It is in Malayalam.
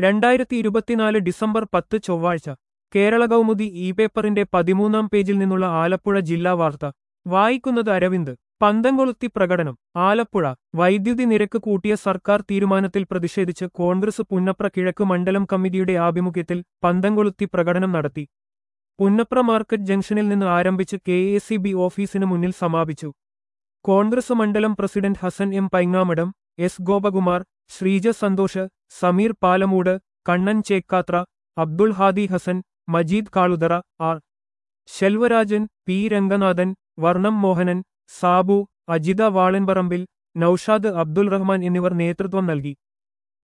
രണ്ടായിരത്തി ഇരുപത്തിനാല് ഡിസംബർ പത്ത് ചൊവ്വാഴ്ച കേരള കൗമുദി ഇ പേപ്പറിന്റെ പതിമൂന്നാം പേജിൽ നിന്നുള്ള ആലപ്പുഴ ജില്ലാ വാർത്ത വായിക്കുന്നത് അരവിന്ദ് പന്തംകൊളുത്തി പ്രകടനം ആലപ്പുഴ വൈദ്യുതി നിരക്ക് കൂട്ടിയ സർക്കാർ തീരുമാനത്തിൽ പ്രതിഷേധിച്ച് കോൺഗ്രസ് പുന്നപ്ര കിഴക്ക് മണ്ഡലം കമ്മിറ്റിയുടെ ആഭിമുഖ്യത്തിൽ പന്തംകൊളുത്തി പ്രകടനം നടത്തി പുന്നപ്ര മാർക്കറ്റ് ജംഗ്ഷനിൽ നിന്ന് ആരംഭിച്ച് കെ എ സി ബി ഓഫീസിന് മുന്നിൽ സമാപിച്ചു കോൺഗ്രസ് മണ്ഡലം president Hasan M Paingamadom S Gopakumar Sreeja Santhosh Sameer Palamoodu Kannan Chekkathra Abdul Hadi Hasan Majeed Kaluthara R Selvarajan P Ranganathan Varnam Mohanan Sabu Ajitha വാളൻപറമ്പിൽ Naushad Abdul Rahman എന്നിവർ നേതൃത്വം നൽകി